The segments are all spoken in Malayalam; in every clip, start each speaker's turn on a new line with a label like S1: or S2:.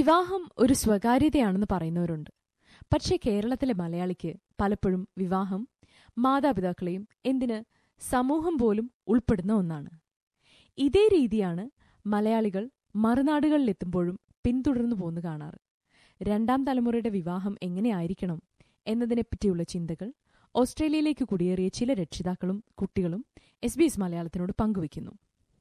S1: വിവാഹം ഒരു സ്വകാര്യതയാണെന്ന് പറയുന്നവരുണ്ട് പക്ഷേ കേരളത്തിലെ മലയാളിക്ക് പലപ്പോഴും വിവാഹം മാതാപിതാക്കളെയും എന്തിന് സമൂഹം പോലും ഉൾപ്പെടുന്ന ഒന്നാണ് ഇതേ രീതിയാണ് മലയാളികൾ മറുനാടുകളിലെത്തുമ്പോഴും പിന്തുടർന്നു പോന്നു കാണാറ് രണ്ടാം തലമുറയുടെ വിവാഹം എങ്ങനെയായിരിക്കണം എന്നതിനെപ്പറ്റിയുള്ള ചിന്തകൾ ഓസ്ട്രേലിയയിലേക്ക് കുടിയേറിയ ചില രക്ഷിതാക്കളും കുട്ടികളും എസ് ബി എസ് മലയാളത്തിനോട് പങ്കുവയ്ക്കുന്നു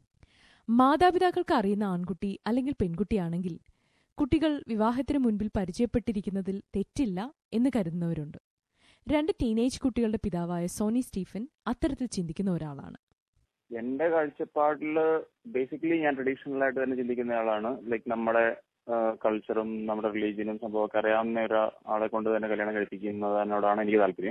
S1: മാതാപിതാക്കൾക്ക് അറിയുന്ന ആൺകുട്ടി അല്ലെങ്കിൽ പെൺകുട്ടിയാണെങ്കിൽ കുട്ടികൾ വിവാഹത്തിന് മുൻപിൽ പരിചയപ്പെട്ടിരിക്കുന്നതിൽ തെറ്റില്ല എന്ന് കരുതുന്നവരുണ്ട് രണ്ട് ടീനേജ് കുട്ടികളുടെ പിതാവായ സോനി സ്റ്റീഫൻ അത്തരത്തിൽ ചിന്തിക്കുന്ന ഒരാളാണ്
S2: എന്റെ കാഴ്ചപ്പാടില് ബേസിക്കലി ഞാൻ ട്രഡീഷണൽ ആയിട്ട് തന്നെ ചിന്തിക്കുന്ന ആളാണ് ലൈക്ക് നമ്മുടെ കൾച്ചറും നമ്മുടെ റിലീജിയനും സംഭവമൊക്കെ അറിയാവുന്ന ഒരാളെ കൊണ്ട് തന്നെ കല്യാണം കഴിപ്പിക്കുന്നതിനോടാണ് എനിക്ക് താല്പര്യം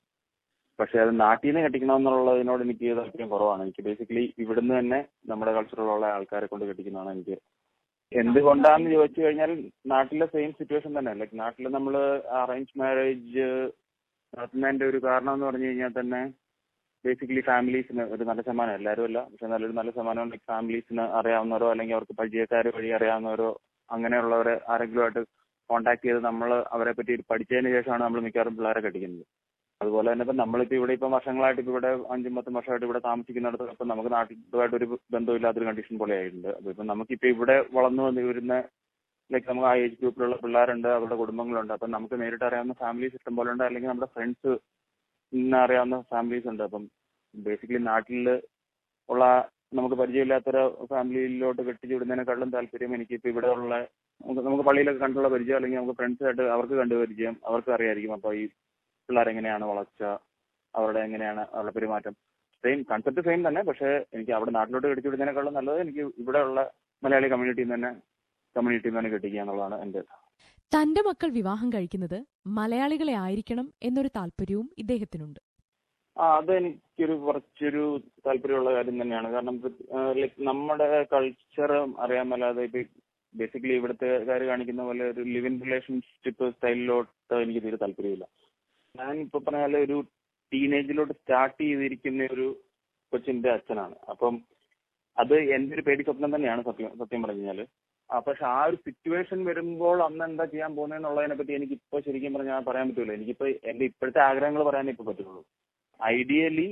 S2: പക്ഷെ അത് നാട്ടിൽ നിന്ന് കെട്ടിക്കണമെന്നുള്ളതിനോട് എനിക്ക് താല്പര്യം കുറവാണ് എനിക്ക് ബേസിക്കലി ഇവിടുന്ന് തന്നെ നമ്മുടെ കൾച്ചറിലുള്ള ആൾക്കാരെ കൊണ്ട് കെട്ടിക്കുന്നതാണ് എനിക്ക് എന്തുകൊണ്ടാന്ന് ചോദിച്ചു കഴിഞ്ഞാൽ നാട്ടിലെ സെയിം സിറ്റുവേഷൻ തന്നെ ലൈക്ക് നാട്ടിൽ നമ്മൾ അറേഞ്ച് മാരേജ് നടത്തുന്നതിന്റെ ഒരു കാരണം എന്ന് പറഞ്ഞു കഴിഞ്ഞാൽ തന്നെ ബേസിക്കലി ഫാമിലീസിന് ഒരു നല്ല ശതമാനം എല്ലാവരും അല്ല പക്ഷെ നല്ലൊരു നല്ല ശതമാനം ലൈക്ക് ഫാമിലീസിന് അറിയാവുന്നവരോ അല്ലെങ്കിൽ അവർക്ക് പരിചയക്കാർ വഴി അറിയാവുന്നവരോ അങ്ങനെയുള്ളവരെ ആരെങ്കിലും ആയിട്ട് കോൺടാക്ട് ചെയ്ത് നമ്മൾ അവരെ പറ്റി പഠിച്ചതിന് ശേഷമാണ് നമ്മൾ മിക്കവാറും പിള്ളേരെ കെട്ടിക്കുന്നത് അതുപോലെ തന്നെ ഇപ്പം നമ്മളിപ്പോൾ ഇവിടെ ഇപ്പം വർഷങ്ങളായിട്ട് ഇപ്പോൾ ഇവിടെ അഞ്ചും പത്തും വർഷമായിട്ട് ഇവിടെ താമസിക്കുന്നിടത്ത് ഇപ്പം നമുക്ക് നാട്ടിലുമായിട്ട് ഒരു ബന്ധമില്ലാത്തൊരു കണ്ടീഷൻ പോലെ ആയിട്ടുണ്ട് അപ്പോൾ ഇപ്പം നമുക്കിപ്പോൾ ഇവിടെ വളർന്നു വന്ന് വരുന്ന ലൈക്ക് നമുക്ക് ആ ഏജ് ഗ്രൂപ്പിലുള്ള പിള്ളേരുണ്ട് അവരുടെ കുടുംബങ്ങളുണ്ട് അപ്പം നമുക്ക് നേരിട്ട് അറിയാവുന്ന ഫാമിലീസ് ഇഷ്ടം പോലെ ഉണ്ട് അല്ലെങ്കിൽ നമ്മുടെ ഫ്രണ്ട്സ് ഇന്ന് അറിയാവുന്ന ഫാമിലീസ് ഉണ്ട് അപ്പം ബേസിക്കലി നാട്ടിൽ ഉള്ള നമുക്ക് പരിചയമില്ലാത്തൊരു ഫാമിലിയിലോട്ട് കെട്ടിച്ചു വിടുന്നതിനെക്കാളും താല്പര്യം എനിക്കിപ്പോൾ ഇവിടെ ഉള്ള നമുക്ക് നമുക്ക് പള്ളിയിലൊക്കെ കണ്ടുള്ള പരിചയം അല്ലെങ്കിൽ നമുക്ക് ഫ്രണ്ട്സായിട്ട് അവർക്ക് കണ്ടു പരിചയം അവർക്ക് അറിയായിരിക്കും അപ്പോൾ ഈ പിള്ളേരെങ്ങനെയാണ് വളർച്ച അവരുടെ എങ്ങനെയാണ് അവരുടെ പെരുമാറ്റം സെയിം കൺസെപ്റ്റ് സെയിം തന്നെ പക്ഷേ എനിക്ക് അവിടെ നാട്ടിലോട്ട് കെട്ടിച്ചു വിടുന്നതിനേക്കാളും നല്ലത് എനിക്ക് ഇവിടെയുള്ള മലയാളി കമ്മ്യൂണിറ്റിയിൽ നിന്ന് തന്നെ കമ്മ്യൂണിറ്റിയിൽ നിന്ന് തന്നെ കെട്ടിക്കുക എന്നുള്ളതാണ് എൻ്റെ
S1: തന്റെ മക്കൾ വിവാഹം കഴിക്കുന്നത് മലയാളികളെ ആയിരിക്കണം എന്നൊരു താല്പര്യവും ഇദ്ദേഹത്തിനുണ്ട്
S2: ആ അത് എനിക്കൊരു കുറച്ചൊരു താല്പര്യമുള്ള കാര്യം തന്നെയാണ് കാരണം ലൈക്ക് നമ്മുടെ കൾച്ചർ അറിയാൻ മേലാതെ ഇപ്പൊ ബേസിക്കലി ഇവിടുത്തെ കാര്യം കാണിക്കുന്ന പോലെ ഒരു ലിവ് ഇൻ റിലേഷൻഷിപ്പ് സ്റ്റൈലിലോട്ട് എനിക്ക് തീരെ താല്പര്യമില്ല ഞാൻ ഇപ്പൊ പറഞ്ഞാൽ ഒരു ടീനേജിലോട്ട് സ്റ്റാർട്ട് ചെയ്തിരിക്കുന്ന ഒരു കൊച്ചിന്റെ അച്ഛനാണ് അപ്പം അത് എന്റെ ഒരു പേടി സ്വപ്നം തന്നെയാണ് സത്യം സത്യം പറഞ്ഞു കഴിഞ്ഞാല് ആ പക്ഷെ ആ ഒരു സിറ്റുവേഷൻ വരുമ്പോൾ അന്ന് എന്താ ചെയ്യാൻ പോകുന്നതെന്നുള്ളതിനെ പറ്റി എനിക്ക് ഇപ്പൊ ശരിക്കും പറഞ്ഞാൽ പറയാൻ പറ്റൂല എനിക്കിപ്പോ എന്റെ ഇപ്പോഴത്തെ ആഗ്രഹങ്ങൾ പറയാനേ ഇപ്പൊ പറ്റുള്ളൂ ഐഡിയലി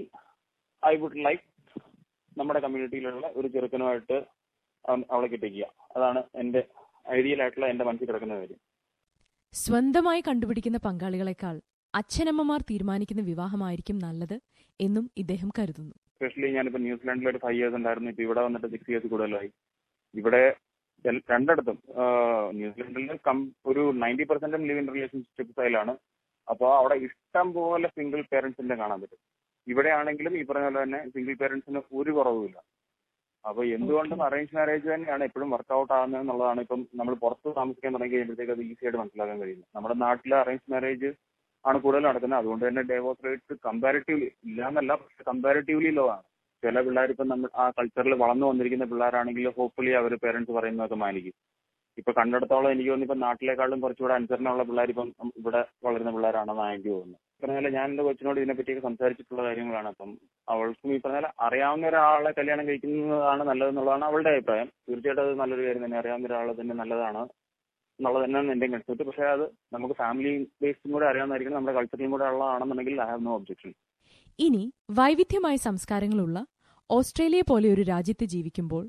S2: ഐ വുഡ് ലൈക്ക് നമ്മുടെ കമ്മ്യൂണിറ്റിയിലുള്ള ഒരു ചെറുക്കനുമായിട്ട് അവളെ കിട്ടിക്കുക അതാണ് എന്റെ ഐഡിയൽ ആയിട്ടുള്ള എന്റെ മനസ്സിൽ കിടക്കുന്ന കാര്യം
S1: സ്വന്തമായി കണ്ടുപിടിക്കുന്ന പങ്കാളികളെക്കാൾ അച്ഛനമ്മമാർ തീരുമാനിക്കുന്ന വിവാഹമായിരിക്കും നല്ലത് എന്നും ഇദ്ദേഹം കരുതുന്നു
S2: സ്പെഷ്യലി ഞാനിപ്പോ ന്യൂസിലാൻഡിൽ ഒരു ഫൈവ് ഇയേഴ്സ് ഉണ്ടായിരുന്നു ഇപ്പൊ ഇവിടെ വന്നിട്ട് സിക്സ് ഇയേഴ്സ് കൂടുതലായി ഇവിടെ രണ്ടിടത്തും ന്യൂസിലാൻഡിൽ ഒരു നയൻറ്റി പെർസെന്റും ലിവ് ഇൻ റിലേഷൻഷിപ്പ് സ്റ്റൈലാണ് അപ്പോൾ അവിടെ ഇഷ്ടം പോലെ സിംഗിൾ പേരൻസിന്റെ കാണാൻ പറ്റും ഇവിടെ ആണെങ്കിലും ഈ പറഞ്ഞ പോലെ തന്നെ സിംഗിൾ പേരൻസിന് ഒരു കുറവുമില്ല അപ്പൊ എന്തുകൊണ്ടും അറേഞ്ച് മാരേജ് തന്നെയാണ് എപ്പോഴും വർക്ക്ഔട്ട് ആകുന്നത് എന്നുള്ളതാണ് ഇപ്പം നമ്മൾ പുറത്ത് താമസിക്കാൻ തുടങ്ങി കഴിയുമ്പോഴത്തേക്ക് അത് ഈസി ആയിട്ട് മനസ്സിലാക്കാൻ കഴിയുന്നത് നമ്മുടെ നാട്ടിലെ അറേഞ്ച് മാരേജ് ആണ് കൂടുതൽ നടക്കുന്നത് അതുകൊണ്ട് തന്നെ ഡൈവോഴ്സ് റേറ്റ് കമ്പാരിറ്റീവ്ലി ഇല്ലാന്നല്ല പക്ഷെ കമ്പാരിറ്റീവ്ലി ലോ ആണ് ചില പിള്ളേർ ഇപ്പം നമ്മൾ ആ കൾച്ചറിൽ വളർന്നു വന്നിരിക്കുന്ന പിള്ളേരാണെങ്കിൽ ഹോപ്പ്ഫുള്ളി അവർ പേരൻസ് പറയുന്നതൊക്കെ മാനിക്കും ഇപ്പൊ കണ്ടിടത്തോളം എനിക്ക് തോന്നുന്നു ഇപ്പൊ നാട്ടിലേക്കാളും കുറച്ചുകൂടെ അനുസരണമുള്ള പിള്ളേർ ഇപ്പം ഇവിടെ വളരുന്ന പിള്ളേരാണെന്നാണ് എനിക്ക് തോന്നുന്നത് പറഞ്ഞാൽ ഞാൻ എന്റെ കൊച്ചിനോട് ഇതിനെപ്പറ്റിയൊക്കെ സംസാരിച്ചിട്ടുള്ള കാര്യങ്ങളാണ് അപ്പം അവൾക്കും ഈ പറഞ്ഞാൽ അറിയാവുന്ന ഒരാളെ കല്യാണം കഴിക്കുന്നതാണ് നല്ലതെന്നുള്ളതാണ് അവളുടെ അഭിപ്രായം തീർച്ചയായിട്ടും അത് നല്ലൊരു കാര്യം തന്നെ അറിയാവുന്ന ഒരാളെ തന്നെ നല്ലതാണ് എന്നുള്ളത് തന്നെയാണ് എന്റെ കൺസെപ്റ്റ് പക്ഷേ അത് നമുക്ക് ഫാമിലി ബേസും കൂടെ അറിയാവുന്നതായിരിക്കും നമ്മുടെ കൾച്ചറിലും കൂടെ ഉള്ളതാണെന്നുണ്ടെങ്കിൽ ഐ ഹാവ് നോ ഒബ്ജക്ഷൻ
S1: ഇനി വൈവിധ്യമായ സംസ്കാരങ്ങളുള്ള ഓസ്ട്രേലിയ പോലെ ഒരു രാജ്യത്ത് ജീവിക്കുമ്പോൾ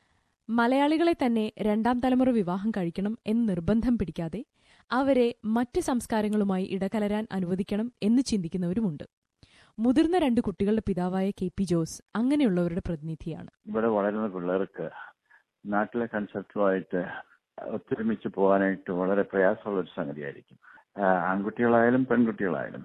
S1: മലയാളികളെ തന്നെ രണ്ടാം തലമുറ വിവാഹം കഴിക്കണം എന്ന് നിർബന്ധം പിടിക്കാതെ അവരെ മറ്റ് സംസ്കാരങ്ങളുമായി ഇടകലരാൻ അനുവദിക്കണം എന്ന് ചിന്തിക്കുന്നവരുമുണ്ട് മുതിർന്ന രണ്ട് കുട്ടികളുടെ പിതാവായ കെ പി ജോസ് അങ്ങനെയുള്ളവരുടെ പ്രതിനിധിയാണ്
S3: ഇവിടെ വളരുന്ന പിള്ളേർക്ക് നാട്ടിലെ കൺസെപ്റ്റുമായിട്ട് ഒത്തൊരുമിച്ച് പോകാനായിട്ട് വളരെ പ്രയാസമുള്ള ഒരു സംഗതിയായിരിക്കും ആൺകുട്ടികളായാലും പെൺകുട്ടികളായാലും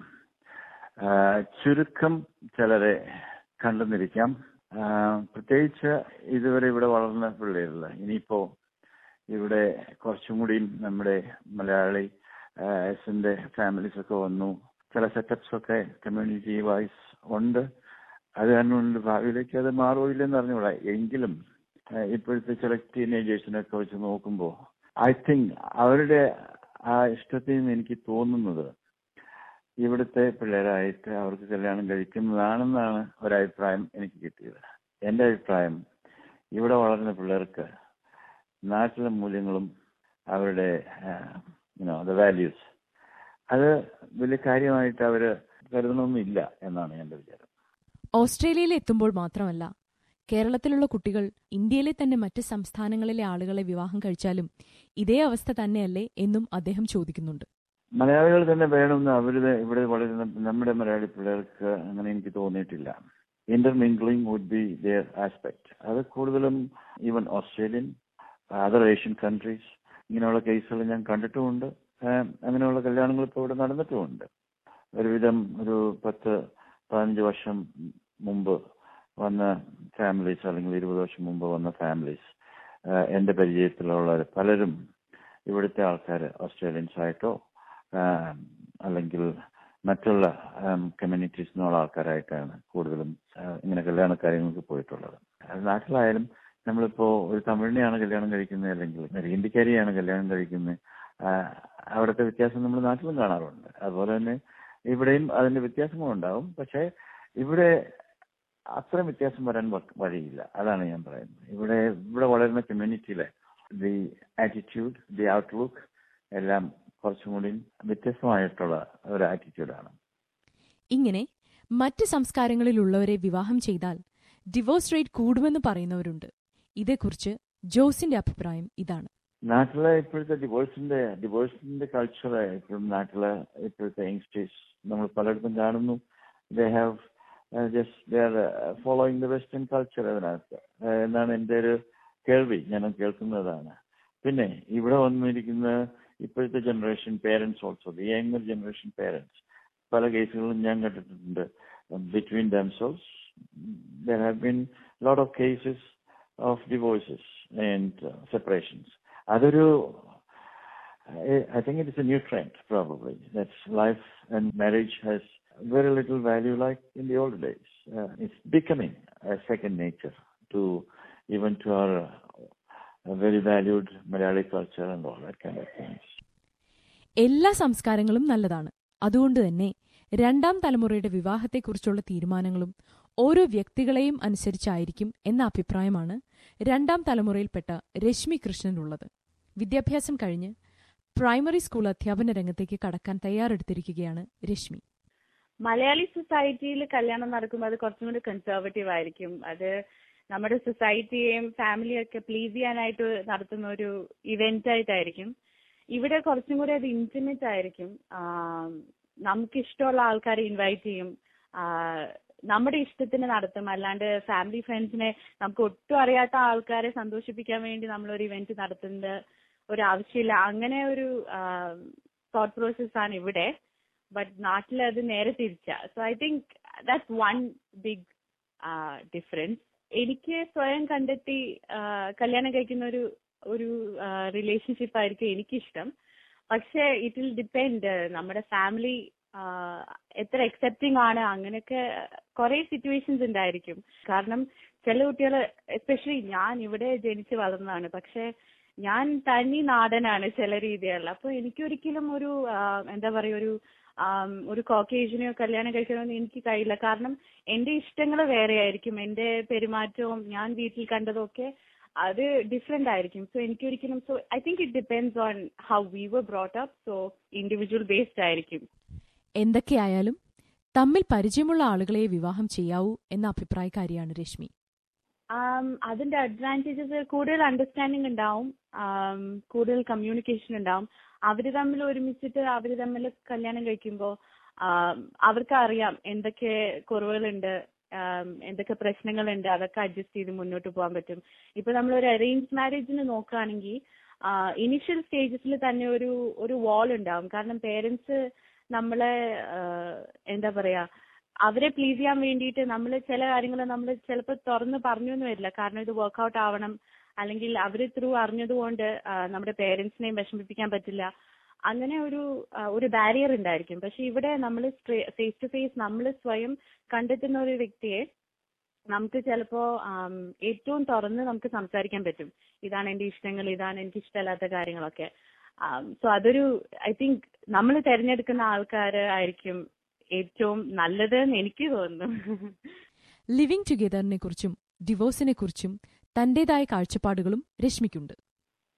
S3: ചുരുക്കം ചിലരെ കണ്ടെന്നിരിക്കാം പ്രത്യേകിച്ച് ഇതുവരെ ഇവിടെ വളർന്ന പിള്ളേരില്ല ഇനിയിപ്പോ ഇവിടെ കുറച്ചും കൂടി നമ്മുടെ മലയാളി എസിന്റെ ഫാമിലീസ് ഒക്കെ വന്നു ചില സെറ്റപ്സ് ഒക്കെ കമ്മ്യൂണിറ്റി വൈസ് ഉണ്ട് അത് കാരണം ഭാവിയിലേക്ക് അത് മാറുമോ ഇല്ലെന്ന് അറിഞ്ഞൂടാ എങ്കിലും ഇപ്പോഴത്തെ ചില ടീനേജേഴ്സിനൊക്കെ വെച്ച് നോക്കുമ്പോൾ ഐ തിങ്ക് അവരുടെ ആ ഇഷ്ടത്തിൽ നിന്ന് എനിക്ക് തോന്നുന്നത് ഇവിടുത്തെ പിള്ളേരായിട്ട് അവർക്ക് കല്യാണം കഴിക്കുന്നതാണെന്നാണ് ഒരഭിപ്രായം എനിക്ക് കിട്ടിയത് എൻ്റെ അഭിപ്രായം ഇവിടെ വളരുന്ന പിള്ളേർക്ക് നാട്ടിലെ മൂല്യങ്ങളും അവരുടെ യുനോ ദ വാല്യൂസ് അത് വലിയ കാര്യമായിട്ട് അവര് കരുതണമെന്നില്ല എന്നാണ് എൻ്റെ വിചാരം
S1: ഓസ്ട്രേലിയയിൽ എത്തുമ്പോൾ മാത്രമല്ല കേരളത്തിലുള്ള കുട്ടികൾ ഇന്ത്യയിലെ തന്നെ മറ്റ് സംസ്ഥാനങ്ങളിലെ ആളുകളെ വിവാഹം കഴിച്ചാലും ഇതേ അവസ്ഥ തന്നെയല്ലേ എന്നും അദ്ദേഹം ചോദിക്കുന്നുണ്ട്
S3: മലയാളികൾ തന്നെ വേണമെന്ന് അവരുടെ ഇവിടെ വളരുന്ന നമ്മുടെ മലയാളി പിള്ളേർക്ക് അങ്ങനെ എനിക്ക് തോന്നിയിട്ടില്ല intermingling would be their aspect അത് കൂടുതലും even Australian other Asian countries ഇങ്ങനെയുള്ള കേസുകൾ ഞാൻ കണ്ടിട്ടുമുണ്ട് അങ്ങനെയുള്ള കല്യാണങ്ങൾ ഇപ്പോൾ ഇവിടെ നടന്നിട്ടുമുണ്ട് ഒരുവിധം ഒരു പത്ത് പതിനഞ്ച് വർഷം മുമ്പ് വന്ന ഫാമിലീസ് അല്ലെങ്കിൽ ഇരുപത് വർഷം മുമ്പ് വന്ന ഫാമിലീസ് എന്റെ പരിചയത്തിലുള്ള പലരും ഇവിടുത്തെ ആൾക്കാർ ഓസ്ട്രേലിയൻസ് ആയിട്ടോ അല്ലെങ്കിൽ മറ്റുള്ള കമ്മ്യൂണിറ്റീസ് നിന്നുള്ള ആൾക്കാരായിട്ടാണ് കൂടുതലും ഇങ്ങനെ കല്യാണ കാര്യങ്ങൾക്ക് പോയിട്ടുള്ളത് നാട്ടിലായാലും നമ്മളിപ്പോ ഒരു തമിഴിനെയാണ് കല്യാണം കഴിക്കുന്നത് അല്ലെങ്കിൽ ഒരു ഹിന്ദിക്കാരിയാണ് കല്യാണം കഴിക്കുന്നത് അവിടുത്തെ വ്യത്യാസം നമ്മൾ നാട്ടിലും കാണാറുണ്ട് അതുപോലെ തന്നെ ഇവിടെയും അതിന്റെ വ്യത്യാസങ്ങളും ഉണ്ടാവും പക്ഷേ ഇവിടെ അത്ര വ്യത്യാസം വരാൻ വഴിയില്ല അതാണ് ഞാൻ പറയുന്നത് ഇവിടെ ഇവിടെ വളരുന്ന കമ്മ്യൂണിറ്റിയിലെ ദി ആറ്റിറ്റ്യൂഡ് ദി ഔട്ട്ലുക്ക് എല്ലാം കുറച്ചും കൂടി വ്യത്യസ്തമായിട്ടുള്ള ഒരു ആറ്റിറ്റ്യൂഡാണ്
S1: ഇങ്ങനെ മറ്റ് സംസ്കാരങ്ങളിലുള്ളവരെ വിവാഹം ചെയ്താൽ ഡിവോഴ്സ് റേറ്റ് കൂടുമെന്ന് പറയുന്നവരുണ്ട് ഇതേക്കുറിച്ച് ജോസിന്റെ അഭിപ്രായം ഇതാണ്
S3: നാട്ടിലെ ഇപ്പോഴത്തെ ഡിവോഴ്സിന്റെ ഡിവോഴ്സിന്റെ കൾച്ചർ ഇപ്പോഴും നാട്ടിലെ ഇപ്പോഴത്തെ യങ്സ്റ്റേഴ്സ് നമ്മൾ പലയിടത്തും കാണുന്നു they have just they are following the western culture അതിനകത്ത് എന്നാണ് എൻ്റെ ഒരു കേൾവി ഞാൻ കേൾക്കുന്നതാണ് പിന്നെ ഇവിടെ വന്നിരിക്കുന്ന ഇപ്പോഴത്തെ generation parents also the younger generation parents പല കേസുകളും ഞാൻ കണ്ടിട്ടുണ്ട് between themselves there have been lot of cases of divorces and separations അതൊരു I think it is a new trend probably that's life and marriage has very little value like in the old days. Uh, it's becoming a second nature to even to our uh, very valued Malayali culture and all that kind of things.
S1: എല്ലാ സംസ്കാരങ്ങളും നല്ലതാണ് അതുകൊണ്ട് തന്നെ രണ്ടാം തലമുറയുടെ വിവാഹത്തെക്കുറിച്ചുള്ള തീരുമാനങ്ങളും ഓരോ വ്യക്തികളെയും അനുസരിച്ചായിരിക്കും എന്ന അഭിപ്രായമാണ് രണ്ടാം തലമുറയിൽപ്പെട്ട രശ്മി കൃഷ്ണനുള്ളത് വിദ്യാഭ്യാസം കഴിഞ്ഞ് പ്രൈമറി സ്കൂൾ അധ്യാപന രംഗത്തേക്ക് കടക്കാൻ തയ്യാറെടുത്തിരിക്കുകയാണ് രശ്മി
S4: മലയാളി സൊസൈറ്റിയിൽ കല്യാണം നടക്കുമ്പോൾ അത് കുറച്ചും കൂടി കൺസർവേറ്റീവ് ആയിരിക്കും അത് നമ്മുടെ സൊസൈറ്റിയെയും ഫാമിലിയും ഒക്കെ പ്ലീസ് ചെയ്യാനായിട്ട് നടത്തുന്ന ഒരു ഇവന്റ് ആയിട്ടായിരിക്കും ഇവിടെ കുറച്ചും കൂടി അത് ഇന്റിമേറ്റ് ആയിരിക്കും നമുക്ക് ഇഷ്ടമുള്ള ആൾക്കാരെ ഇൻവൈറ്റ് ചെയ്യും നമ്മുടെ ഇഷ്ടത്തിന് നടത്തും അല്ലാണ്ട് ഫാമിലി ഫ്രണ്ട്സിനെ നമുക്ക് ഒട്ടും അറിയാത്ത ആൾക്കാരെ സന്തോഷിപ്പിക്കാൻ വേണ്ടി നമ്മൾ ഒരു ഇവന്റ് നടത്തുന്നത് ഒരു ആവശ്യമില്ല അങ്ങനെ ഒരു തോട്ട് പ്രോസസ് ആണ് ഇവിടെ ബട്ട് നാട്ടിൽ അത് നേരെ തിരിച്ച so I think that's one big difference എനിക്ക് സ്വയം കണ്ടെത്തി കല്യാണം കഴിക്കുന്ന ഒരു ഒരു റിലേഷൻഷിപ്പ് ആയിരിക്കും എനിക്കിഷ്ടം പക്ഷെ ഇറ്റ് വിൽ ഡിപ്പെൻഡ് നമ്മുടെ ഫാമിലി എത്ര അക്സെപ്റ്റിംഗ് ആണ് അങ്ങനെയൊക്കെ കുറെ സിറ്റുവേഷൻസ് ഉണ്ടായിരിക്കും കാരണം ചില കുട്ടികൾ എസ്പെഷ്യലി ഞാൻ ഇവിടെ ജനിച്ച് വളർന്നതാണ് പക്ഷെ ഞാൻ തനി നാടനാണ് ചില രീതികളിൽ അപ്പൊ എനിക്കൊരിക്കലും ഒരു എന്താ പറയുക ഒരു ഒരു കോക്കേജിനെയോ കല്യാണം കഴിക്കണമെന്ന് എനിക്ക് കഴിയില്ല കാരണം എന്റെ ഇഷ്ടങ്ങൾ വേറെ ആയിരിക്കും എന്റെ പെരുമാറ്റവും ഞാൻ വീട്ടിൽ കണ്ടതൊക്കെ അത് ഡിഫറെന്റ് ആയിരിക്കും സോ എനിക്കൊരിക്കലും so I think it depends on how we were brought up so individual based ആയിരിക്കും
S1: എന്തൊക്കെയായാലും തമ്മിൽ പരിചയമുള്ള ആളുകളെ വിവാഹം ചെയ്യാവൂ എന്ന അഭിപ്രായക്കാരിയാണ് രശ്മി
S4: അതിന്റെ അഡ്വാൻറ്റേജസ് കൂടുതൽ അണ്ടർസ്റ്റാൻഡിങ് ഉണ്ടാവും കൂടുതൽ കമ്മ്യൂണിക്കേഷൻ ഉണ്ടാവും അവര് തമ്മിൽ ഒരുമിച്ചിട്ട് അവര് തമ്മിൽ കല്യാണം കഴിക്കുമ്പോൾ അവർക്ക് അറിയാം എന്തൊക്കെ കുറവുകളുണ്ട് എന്തൊക്കെ പ്രശ്നങ്ങളുണ്ട് അതൊക്കെ അഡ്ജസ്റ്റ് ചെയ്ത് മുന്നോട്ട് പോകാൻ പറ്റും ഇപ്പൊ നമ്മൾ ഒരു അറേഞ്ച് മാരേജിന് നോക്കുകയാണെങ്കിൽ ഇനിഷ്യൽ സ്റ്റേജസിൽ തന്നെ ഒരു ഒരു വാൾ ഉണ്ടാവും കാരണം പേരൻസ് നമ്മളെ എന്താ പറയാ അവരെ പ്ലീസ് ചെയ്യാൻ വേണ്ടിയിട്ട് നമ്മൾ ചില കാര്യങ്ങൾ നമ്മൾ ചിലപ്പോൾ തുറന്ന് പറഞ്ഞു എന്ന് വരില്ല കാരണം ഇത് വർക്ക്ഔട്ട് ആവണം അല്ലെങ്കിൽ അവർ ത്രൂ അറിഞ്ഞതുകൊണ്ട് നമ്മുടെ പേരൻസിനെയും വിഷമിപ്പിക്കാൻ പറ്റില്ല അങ്ങനെ ഒരു ഒരു ബാരിയർ ഉണ്ടായിരിക്കും പക്ഷെ ഇവിടെ നമ്മൾ ഫേസ് ടു ഫേസ് നമ്മൾ സ്വയം കണ്ടെത്തുന്ന ഒരു വ്യക്തിയെ നമുക്ക് ചിലപ്പോ ഏറ്റവും തുറന്ന് നമുക്ക് സംസാരിക്കാൻ പറ്റും ഇതാണ് എന്റെ ഇഷ്ടങ്ങൾ ഇതാണ് എനിക്ക് ഇഷ്ടമല്ലാത്ത കാര്യങ്ങളൊക്കെ സോ അതൊരു ഐ തിങ്ക് നമ്മൾ തിരഞ്ഞെടുക്കുന്ന ആൾക്കാർ ആയിരിക്കും ഏറ്റവും നല്ലത് എന്ന് എനിക്ക് തോന്നുന്നു
S1: ലിവിംഗ് ടുഗെദറിനെ കുറിച്ചും ഡിവോഴ്സിനെ കുറിച്ചും തന്റേതായ കാഴ്ചപ്പാടുകളും രശ്മിക്കുണ്ട്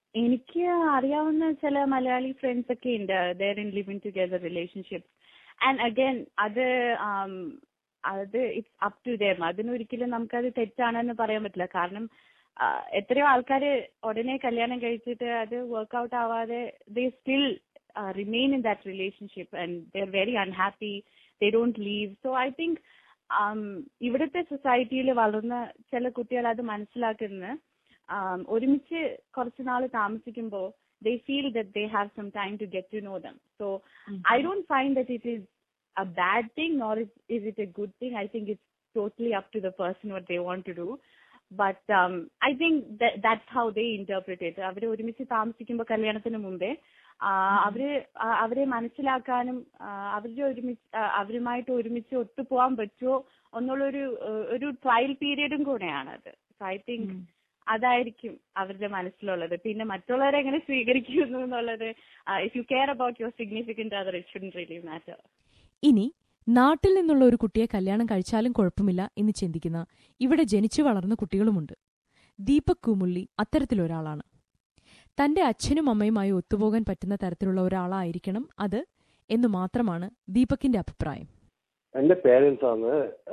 S4: എനിക്ക് അറിയാവുന്ന ചില മലയാളി ഫ്രണ്ട്സ് ഒക്കെ ഉണ്ട് there in living together relationship and again അത് um, അത് ഇറ്റ്സ് അപ് ടു ദം അതിനൊരിക്കലും നമുക്കത് തെറ്റാണെന്ന് പറയാൻ പറ്റില്ല കാരണം ആ, എത്രയോ ആൾക്കാര് ഉടനെ കല്യാണം കഴിച്ചിട്ട് അത് വർക്ക്ഔട്ട് ആവാതെ they still remain in that relationship and they are very unhappy they don't leave so I think ഇവിടുത്തെ സൊസൈറ്റിയിൽ വളർന്ന ചില കുട്ടികൾ അത് മനസ്സിലാക്കുന്നത് um, ഒരുമിച്ച് കുറച്ച് നാൾ താമസിക്കുമ്പോൾ they feel that they have some time to get to know them. So I don't find that it is a bad thing nor is, is it a good thing. I think it's totally up to the person what they want to do. But um, I think that that's how they interpret it. അവര് ഒരുമിച്ച് താമസിക്കുമ്പോൾ കല്യാണത്തിന് മുമ്പേ ആ, അവര് ആ, അവരെ മനസ്സിലാക്കാനും ആ, അവരുടെ ഒരുമിച്ച് ആ, അവരുമായിട്ട് ഒരുമിച്ച് ഒത്തുപോകാൻ പറ്റുമോ എന്നുള്ളൊരു ഏഹ്, ഒരു ട്രയൽ പീരീഡും കൂടെയാണ് അത് സോ ഐ തിങ്ക് അതായിരിക്കും അവരുടെ മനസ്സിലുള്ളത് പിന്നെ മറ്റുള്ളവരെ എങ്ങനെ സ്വീകരിക്കുന്നു എന്നുള്ളത് if you care about your significant other it shouldn't really matter
S1: ഇനി നാട്ടിൽ നിന്നുള്ള ഒരു കുട്ടിയെ കല്യാണം കഴിച്ചാലും കുഴപ്പമില്ല എന്ന് ചിന്തിക്കുന്ന ഇവിടെ ജനിച്ചു വളർന്ന കുട്ടികളുമുണ്ട് ദീപക് കുമുള്ളി അത്തരത്തിലൊരാളാണ് തന്റെ അച്ഛനും അമ്മയുമായി ഒത്തുപോകാൻ പറ്റുന്ന തരത്തിലുള്ള ഒരാളായിരിക്കണം അത് എന്നു മാത്രമാണ് ദീപകിന്റെ അഭിപ്രായം
S5: എന്റെ പേരൻസ് ആണ്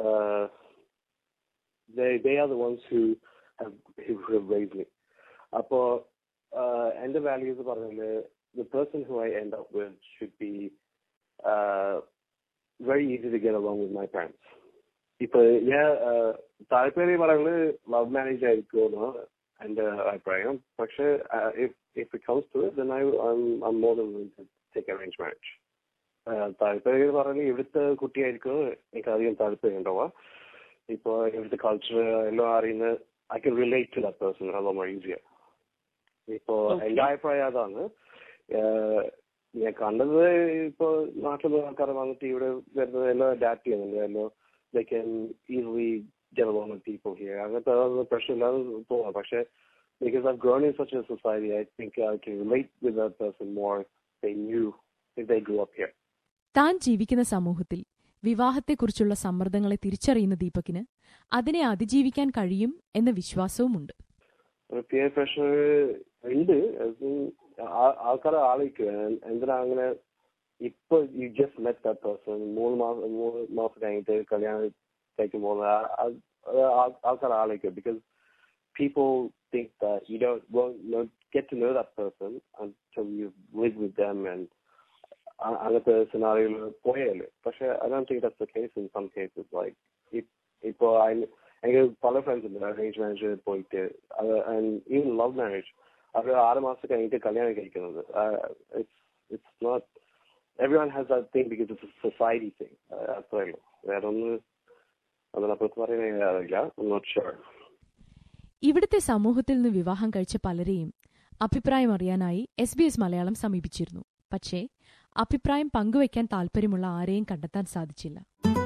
S5: they are the ones who who raise me അപ്പോ uh, എന്റെ വാല്യൂസ് പറഞ്ഞാല് the person who I end up with should be very easy to get along with my parents ഇപ്പൊ ഞാൻ uh, താല്പര്യം പറയുന്നത് ലവ് മാരേജ് ആയിരിക്കുമെന്ന് എന്റെ അഭിപ്രായം പക്ഷെ if if it comes to it then I I'm more than take arrange marriage താല്പര്യം പറഞ്ഞാൽ ഇവിടുത്തെ കുട്ടിയായിരിക്കും എനിക്ക് അധികം താല്പര്യം ഉണ്ടാവുക ഇപ്പൊ ഇവിടുത്തെ കൾച്ചർ എല്ലാം അറിയുന്ന I can relate to that person അത് more easier ഇപ്പോ എന്റെ അഭിപ്രായം അതാണ് ഏഹ് ഞാൻ കണ്ടത് ഇപ്പൊ നാട്ടിലുള്ള ആൾക്കാർ വന്നിട്ട് ഇവിടെ വരുന്നത് എല്ലാം അഡാപ്റ്റ് ചെയ്യുന്നുണ്ട് എല്ലാം they can easily get along with people here അങ്ങനത്തെ അതൊന്നും പ്രശ്നമില്ലാതെ തോന്നാം പക്ഷെ because I've grown in such a society, I think I can relate with that person more if they knew if they grew up here.
S1: താൻ ജീവിക്കുന്ന സമൂഹത്തിൽ വിവാഹത്തെക്കുറിച്ചുള്ള സമ്മർദ്ദങ്ങളെ തിരിച്ചറിയുന്ന ദീപകിന് അതിനെ അതിജീവിക്കാൻ കഴിയും എന്ന വിശ്വാസവുമുണ്ട്
S5: ഒരു peer pressure ഉണ്ട് ആൾക്കാരെ ആലോചിക്കുക എന്തിനാ അങ്ങനെ ഇപ്പൊ you just met that person മൂന്ന് മാസം മൂന്ന് മാസം കഴിഞ്ഞിട്ട് കല്യാണം കഴിക്കുമ്പോൾ ആൾക്കാർ ആലോചിക്കുക because people think that you don't won't know, get to know that person until you live with them and അ- അങ്ങനത്തെ സിനാറിയോയിൽ പോയാല് പക്ഷെ I don't think that's the case in some cases like ഇപ്പോ I- എനിക്ക് പല ഫ്രണ്ട്സ് ഉണ്ട് അറേഞ്ച് മാരേജ് പോയിട്ട് ഈവൻ ലവ് മാരേജ് അവർ ആറ് മാസം കഴിഞ്ഞിട്ട് കല്യാണം കഴിക്കുന്നത് it's not everyone has that thing because it's society thing അത്രേ ഉള്ളൂ വേറെ ഒന്ന് അതിനപ്പുറത്ത് പറയുന്നത് അറിയില്ല നോട്ട് ഷുവർ
S1: ഇവിടുത്തെ സമൂഹത്തിൽ നിന്ന് വിവാഹം കഴിച്ച പലരെയും അഭിപ്രായം അറിയാനായി എസ് ബി എസ് മലയാളം സമീപിച്ചിരുന്നു പക്ഷേ അഭിപ്രായം പങ്കുവയ്ക്കാൻ താൽപ്പര്യമുള്ള ആരെയും കണ്ടെത്താൻ സാധിച്ചില്ല